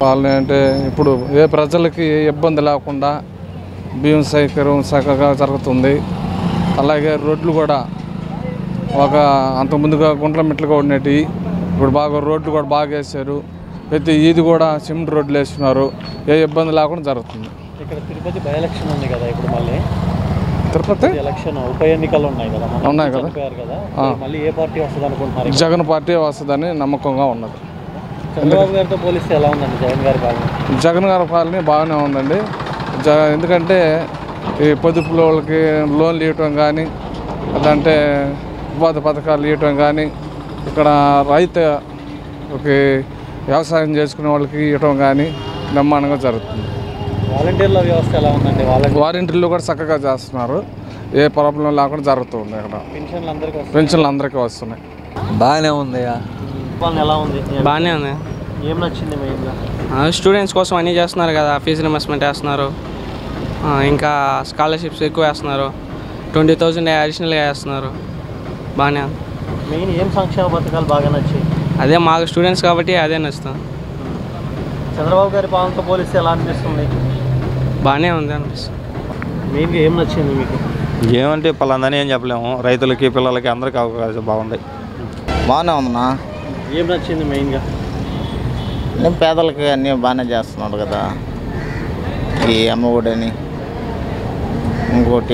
వాళ్ళని అంటే ఇప్పుడు ఏ ప్రజలకి ఏ ఇబ్బంది లేకుండా బియ్యం సౌకర్యం చక్కగా జరుగుతుంది అలాగే రోడ్లు కూడా ఒక అంతకుముందుగా గుంట్ల మెట్లుగా ఉండేవి ఇప్పుడు బాగా రోడ్లు కూడా బాగా వేసారు ప్రతి ఈది కూడా సిమెంట్ రోడ్లు వేస్తున్నారు ఏ ఇబ్బంది లేకుండా జరుగుతుంది ఇక్కడ తిరుపతి బై ఎలక్షన్ ఉంది కదా ఇప్పుడు మళ్ళీ తిరుపతి ఎలక్షన్ ఉప ఎన్నికలు ఉన్నాయి కదా మొన్న ఉన్నాయి కదా. చనిపోయారు కదా ఆ. మళ్ళీ ఏ పార్టీ వస్తుంది అనుకుంటున్నారు జగన్ పార్టీ వస్తుందని నమ్మకంగా ఉన్నది చంద్రబాబు గారితో పోలిస్తే ఎలా ఉందండి జగన్ గారి పాలన జగన్ గారి పాలన బాగానే ఉందండి జ ఎందుకంటే ఈ పొదుపుల వాళ్ళకి లోన్లు ఇవ్వటం కానీ అదంటే ఉపాధి పథకాలు ఇవ్వటం కానీ ఇక్కడ రైతు ఒక వ్యవసాయం చేసుకునే వాళ్ళకి ఇవ్వటం కానీ బ్రహ్మాండంగా జరుగుతుంది వాలంటీర్ల వ్యవస్థ ఎలా ఉందండి వాలంటీర్ వారంటీలు కూడా చక్కగా చేస్తున్నారు ఏ ప్రాబ్లం లేకుండా జరుగుతుంది ఇక్కడ పెన్షన్లు అందరికీ వస్తాయి పెన్షన్లు అందరికీ వస్తున్నాయి బాగానే ఉందయ్యా పాలన ఎలా ఉంది బాగానే ఉంది ఏం నచ్చింది మెయిన్గా ఆ, స్టూడెంట్స్ కోసం అన్నీ చేస్తున్నారు కదా ఫీజు రిమర్స్మెంట్ వేస్తున్నారు ఆ, ఇంకా స్కాలర్షిప్స్ ఎక్కువ వేస్తున్నారు ట్వంటీ థౌజండ్ అడిషనల్గా వేస్తున్నారు బాగానే ఉంది మెయిన్ ఏం సంక్షేమ పథకాలు బాగా నచ్చాయి అదే మాకు స్టూడెంట్స్ కాబట్టి అదే నచ్చుతుంది చంద్రబాబు గారి పాలనతో పోలిస్తే ఎలా అనిపిస్తుంది బాగానే ఉంది అనిపిస్తుంది మెయిన్గా ఏం నచ్చింది మీకు ఏమంటే పలాందని ఏం చెప్పలేము రైతులకి పిల్లలకి అందరికీ అవకాశం బాగుంది బాగానే ఉందన్నా ఏం నచ్చింది మెయిన్గా నేను పేదలకి అన్నీ బాగానే చేస్తున్నాడు కదా ఈ అమ్మఒడని ఇంకోటి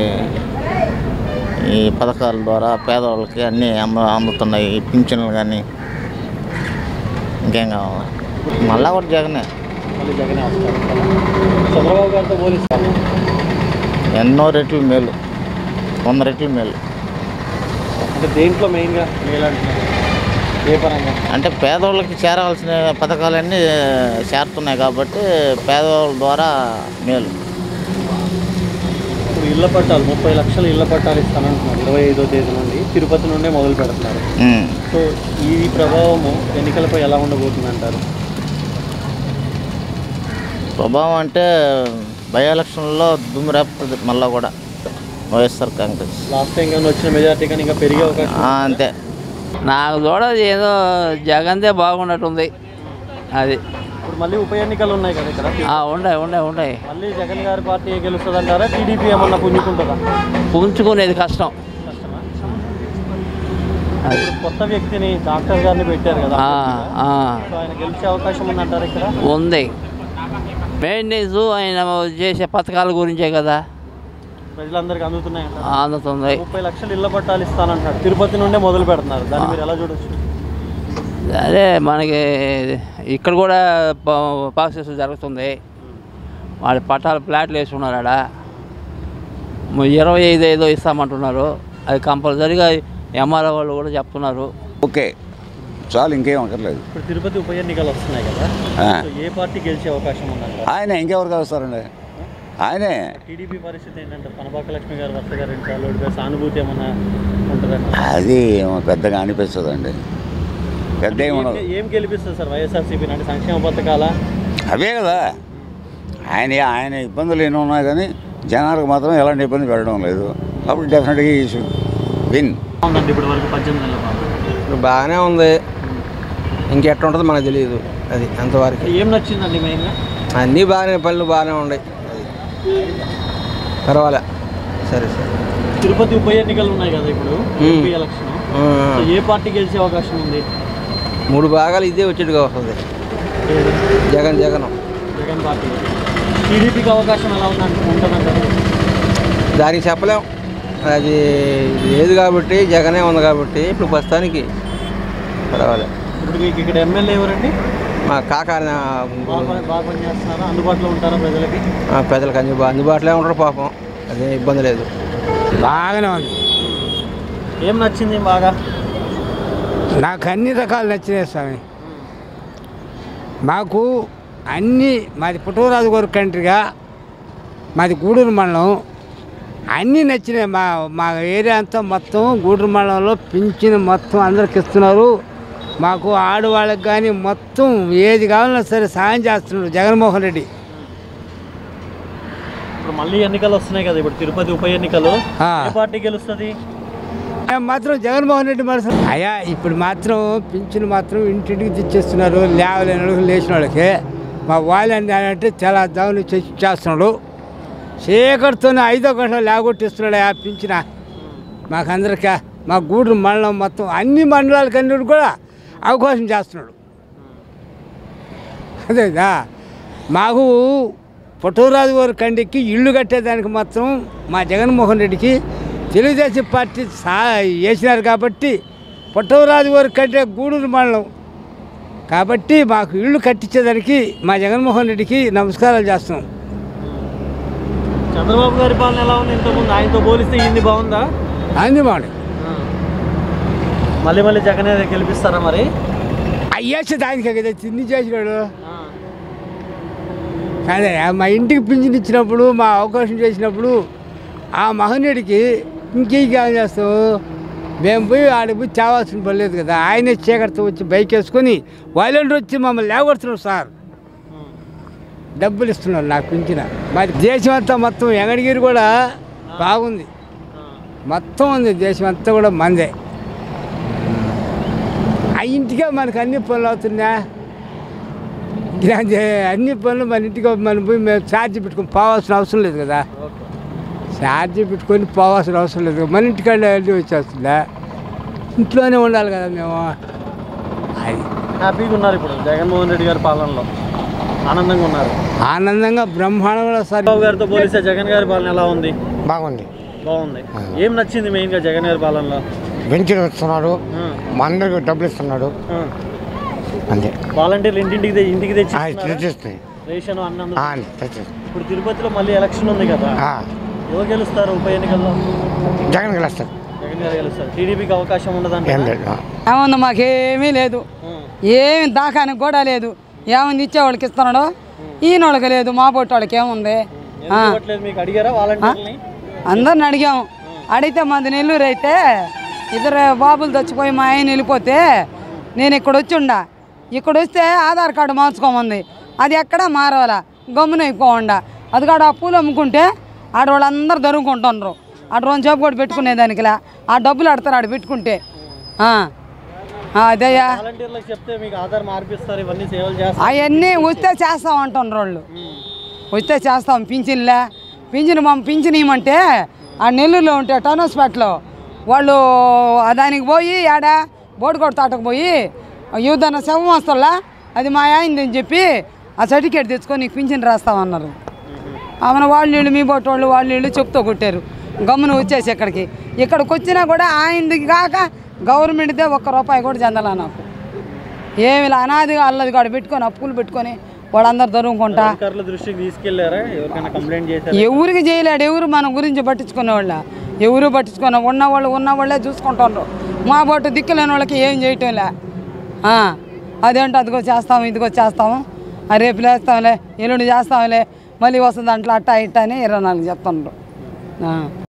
ఈ పథకాల ద్వారా పేదవాళ్ళకి అన్నీ అమ్మ అమ్ముతున్నాయి ఈ పింఛన్లు కానీ ఇంకేం కావాలి మళ్ళా కూడా జగనే మళ్ళీ జగనే వస్తారు చంద్రబాబు గారితో పోలిస్తే ఎన్నో రెట్లు మేలు వంద రెట్లు మేలు అంటే దేంట్లో మెయిన్గా మేలు అంటున్నారు ఏ పరంగా అంటే పేదవాళ్ళకి చేరవలసిన పథకాలన్నీ చేరుతున్నాయి కాబట్టి పేదవాళ్ళ ద్వారా మేలు ఇప్పుడు ఇళ్ల పట్టాలు ముప్పై లక్షల ఇళ్ల పట్టాలు ఇస్తానంటున్నారు ఇరవై ఐదో తేదీ నుండి తిరుపతి నుండే మొదలు పెడుతున్నారు ఉమ్. సో ఈ ప్రభావము ఎన్నికలపై ఎలా ఉండబోతుంది అంటారు ప్రభావం అంటే బై ఎలక్షన్లో దుమ్ము రేపుతుంది మళ్ళీ కూడా వైఎస్ఆర్ కాంగ్రెస్ లాస్ట్ టైం కానీ వచ్చిన మెజార్టీ కానీ ఇంకా పెరిగే అవకాశం ఆ, అంతే నాకు చూడ ఏదో జగన్దే బాగున్నట్టుంది అది ఇప్పుడు మళ్ళీ ఉప ఎన్నికలు ఉన్నాయి కదా ఇక్కడ ఆ, ఉండే ఉండే ఉండే మళ్ళీ జగన్ గారి పార్టీ గెలుస్తుంది అంటారా టీడీపీ ఏమన్నా పుంజుకుంటుందా పుంజుకునేది కష్టం కష్టమా అది ఇప్పుడు కొత్త వ్యక్తిని డాక్టర్ గారిని పెట్టారు కదా ఆ, ఆ, సో ఆయన గెలిచే అవకాశం ఉందంటారా ఇక్కడ ఉంది మెయింటెనెన్స్ ఆయన చేసే పథకాల గురించే కదా ప్రజలందరికీ అందుతున్నాయంట అందుతుంది ముప్పై లక్షలు ఇళ్ల పట్టాలు ఇస్తానంటారు తిరుపతి నుండే మొదలు పెడుతున్నారు దాన్ని మీరు ఎలా చూడొచ్చు అదే మనకి ఇక్కడ కూడా ప్రాసెస్ జరుగుతుంది వాళ్ళ పట్టాలు ప్లాట్లు వేసుకున్నారు ఆడ ము- ఇరవై ఐదు ఐదో ఇస్తామంటున్నారు అది కంపల్సరీగా ఎంఆర్ఓ వాళ్ళు కూడా చెప్తున్నారు ఓకే చాలు ఇంకేం అక్కర్లేదు ఇప్పుడు తిరుపతి ఉప ఎన్నికలు వస్తున్నాయి కదా ఆ. సో ఏ పార్టీ గెలిచే అవకాశం ఉందంటారు ఆయన ఇంకెవరు కలుస్తారండి ఆయనే టీడీపీ పరిస్థితి ఏంటంటే పనబాక లక్ష్మి గారు వరుసగా రెండు సార్లు ఓడిపోయి సానుభూతి ఏమన్నా ఉంటుందంట అది ఏమో పెద్దగా అనిపిస్తుందండి పెద్ద ఏమి ఉండదు ఏం గెలిపిస్తుంది సార్ వైఎస్ఆర్సీపీ అంటే సంక్షేమ పథకాల అవే కదా ఆయన ఆయన ఇబ్బందులు ఎన్నో ఉన్నాయి కానీ జనాలకు మాత్రం ఎలాంటి ఇబ్బంది పెట్టడం లేదు అప్పుడు డెఫినెట్గా ఈ విన్ ఉందండి ఇప్పుడు వరకు పద్దెనిమిది నెలల పాలన. బాగానే ఉంది ఇంకెట్లా ఉంటుందో మనకు తెలియదు అది అంతవరకు ఏం నచ్చిందండి మెయిన్గా అన్నీ బాగానే పనులు బాగానే ఉన్నాయి అది పర్వాలే సరే సరే తిరుపతి ఉప ఎన్నికలు ఉన్నాయి కదా ఇప్పుడు ఎంపీ ఎలక్షన్ ఆ, సో ఏ పార్టీ గెలిచే అవకాశం ఉంది మూడు భాగాలు ఇదే వచ్చేట్టుగా వస్తుంది ఏది? జగన్ జగన్ జగన్ పార్టీ టీడీపీకి అవకాశం ఎలా ఉందంటే ఉంటుందంటారు దానికి చెప్పలేం అది లేదు కాబట్టి జగనే ఉంది కాబట్టి ఇప్పుడు ప్రస్తుతానికి పర్వాలే ఇప్పుడు మీకు ఇక్కడ ఎమ్మెల్యే ఎవరండి మా కాకా బాగా పని- బాగా పనిచేస్తున్నారా అందుబాటులో ఉంటారా ప్రజలకి ప్రజలకు అందు అందుబాటులో ఉంటారు పాపం అదే ఇబ్బంది లేదు బాగానే ఉంది ఏం నచ్చింది బాగా నాకు అన్ని రకాలు నచ్చినాయి స్వామి మాకు అన్ని మాది పుట్టవరాజు గారి కంట్రీగా మాది గూడూరు మండలం అన్నీ నచ్చినాయి మా మా ఏరియా అంతా మొత్తం గూడూరు మండలంలో పింఛన్ మొత్తం అందరికి ఇస్తున్నారు మాకు ఆడవాళ్ళకి కానీ మొత్తం ఏది కావాలన్నా సరే సాయం చేస్తున్నాడు జగన్మోహన్ రెడ్డి ఇప్పుడు మళ్ళీ ఎన్నికలు వస్తున్నాయి కదా ఇప్పుడు తిరుపతి ఉప ఎన్నికలు ఆ. ఏ పార్టీ గెలుస్తుంది ఆయన మాత్రం జగన్మోహన్ రెడ్డి మనసు అయ్యా ఇప్పుడు మాత్రం పింఛన్ మాత్రం ఇంటింటికి తెచ్చేస్తున్నారు లేవలేని వాళ్ళకి లేచిన వాళ్ళకి మా వాళ్ళు అంటే చాలా దౌని చేసి చేస్తున్నాడు చీకటితోనే ఐదో గంటలు లేగొట్టిస్తున్నాడు ఆ పింఛన మాకందరికీ మా గూడూరు మండలం మొత్తం అన్ని మండలాలకన్నీ కూడా అవకాశం చేస్తున్నాడు అదేదా మాకు పుట్టూరాజు గారి కండికి ఇల్లు కట్టేదానికి మాత్రం మా జగన్మోహన్ రెడ్డికి తెలుగుదేశం పార్టీ సా వేసినారు కాబట్టి పుట్టూరాజు గారి కంటే గూడూరు మండలం కాబట్టి మాకు ఇల్లు కట్టించేదానికి మా జగన్మోహన్ రెడ్డికి నమస్కారాలు చేస్తున్నాం చంద్రబాబు గారి పాలన ఎలా ఉంది ఇంతకుముందు ఆయనతో పోలిస్తే ఇన్ని బాగుందా అంది మాడు మళ్ళీ మళ్ళీ జగన్ గెలిపిస్తారా మరి అయ్యేసి దానికే కదా తిండి చేసినాడు అదే మా ఇంటికి పింఛన్ ఇచ్చినప్పుడు మా అవకాశం చేసినప్పుడు ఆ మహనీయుడికి ఇంకేం చేస్తావు మేము పోయి ఆడికి పోయి తేవాల్సిన పని లేదు కదా ఆయనే చీకటితో వచ్చి బైక్ వేసుకొని వాలంటీర్ వచ్చి మమ్మల్ని లేకొడుతున్నారు సార్ డబ్బులు ఇస్తున్నారు నాకు పింఛన మరి దేశం అంతా మొత్తం ఎంగడిగిరి కూడా బాగుంది మొత్తం ఉంది దేశం అంతా కూడా మందే ఆ ఇంటికే మనకు అన్ని పనులు అవుతున్నా ఇలాంటి అన్ని పనులు మన ఇంటికి మనం పోయి మేము ఛార్జ్ పెట్టుకొని పోవాల్సిన అవసరం లేదు కదా ఛార్జ్ పెట్టుకొని పోవాల్సిన అవసరం లేదు మన ఇంటికాడ వెళ్ళి వచ్చేస్తుందా ఇంట్లోనే ఉండాలి కదా మేము అది హ్యాపీగా ఉన్నారు ఇప్పుడు జగన్మోహన్ రెడ్డి గారి పాలనలో ఆనందంగా ఉన్నారు ఆనందంగా బ్రహ్మాండంగా సార్ చంద్రబాబు గారితో పోలిస్తే జగన్ గారి పాలన ఎలా ఉంది బాగుంది బాగుంది ఏం నచ్చింది మెయిన్గా జగన్ గారి పాలనలో పెన్షన్ ఇస్తున్నాడు మా అందరికి డబ్బులు ఇస్తున్నాడు అంతే వాలంటీర్లు ఇంటింటికి తె- ఇంటికి తెచ్చి ఆ, ఇస్తున్నారా? తెచ్చిస్తున్నాయి రేషన్ అన్నం ఆ, తెచ్చిస్తున్నాయి. ఇప్పుడు తిరుపతిలో మళ్ళీ ఎలక్షన్ ఉంది కదా ఆ, ఎవరు గెలుస్తారు ఉప ఎన్నికల్లో జగన్ గెలుస్తాడు జగన్ గారు గెలుస్తారు టీడీపీకి అవకాశం ఏం ఉండదంట లేదు ఆ. ఏమన్నా మాకేమీ లేదు ఏమి దాకానికి కూడా లేదు ఏముంది ఇచ్చేవాళ్ళకి ఇస్తున్నాడు ఈయనోళ్ళకి లేదు మా పొట్టి వాళ్ళకి ఏముంది ఆ. ఎందుకు ఇవ్వట్లేదు మీకు అడిగారా వాలంటీర్ని అందరిని అడిగాము అడిగితే మాది నెల్లూరు అయితే ఇద్దరు బాబులు తెచ్చిపోయి మా ఆయన వెళ్ళిపోతే నేను ఇక్కడ వచ్చిండా ఇక్కడ వస్తే ఆధార్ కార్డు మార్చుకోమంది అది ఎక్కడ మారవాలా గమ్మున అయిపోకుండా అది కాడ ఆ పూలు అమ్ముకుంటే ఆడ వాళ్ళందరూ దొరుకుంటున్నారు ఆడ రెండు చేపు కూడా పెట్టుకునేదానికిలా ఆ డబ్బులు ఆడతారు ఆడ పెట్టుకుంటే ఆ. ఆ, అదేయా వాలంటీర్లకు చెప్తే మీకు ఆధార్ మార్పిస్తారు ఇవన్నీ సేవలు చేస్తారు అవన్నీ వస్తే చేస్తాం అంటున్నారు వాళ్ళు వస్తే చేస్తాం పింఛన్లే పింఛన్ మా పింఛన్ ఇవ్వమంటే ఆ నెల్లూరులో ఉంటే టౌన్ హాస్పిటల్లో వాళ్ళు ఆ దానికి పోయి ఆడ బోడుకోట తోటకు పోయి యూదన్న శవం వస్తల్లా అది మా అయింది అని చెప్పి ఆ సర్టిఫికేట్ తెచ్చుకొని నీకు పింఛన్ రాస్తామన్నారు ఆమెను వాళ్ళు వీళ్ళు మీ బొట్టు వాళ్ళు వాళ్ళు వీళ్ళు చెప్తూ కొట్టారు గమ్మున వచ్చేసి ఇక్కడికి ఇక్కడికి వచ్చినా కూడా ఆయనది కాక గవర్నమెంట్దే ఒక్క రూపాయి కూడా చెందాల నాకు ఏమి ఇలా అనాదిగా అల్లది కాడ పెట్టుకొని అప్పులు పెట్టుకొని వాళ్ళందరూ దొరుకుంటా అధికారుల దృష్టికి తీసుకెళ్లారా ఎవరికైనా కంప్లైంట్ చేశారా ఎవరికి చేయలేడు ఎవరు మన గురించి పట్టించుకునే వాళ్ళ ఎవరు పట్టించుకున్న ఉన్నవాళ్ళు ఉన్నవాళ్ళే చూసుకుంటున్నారు మా బొట్టు దిక్కులేని వాళ్ళకి ఏం చేయటంలే ఆ, అదేంటో అదిగో చేస్తాము ఇదిగో చేస్తాము ఆ రేపు లేస్తాంలే ఎల్లుండి చేస్తాంలే మళ్ళీ వస్తుంది దాంట్లో అట్టా ఇట్టా అని ఇరవై నాలుగు చెప్తున్నారు ఆ.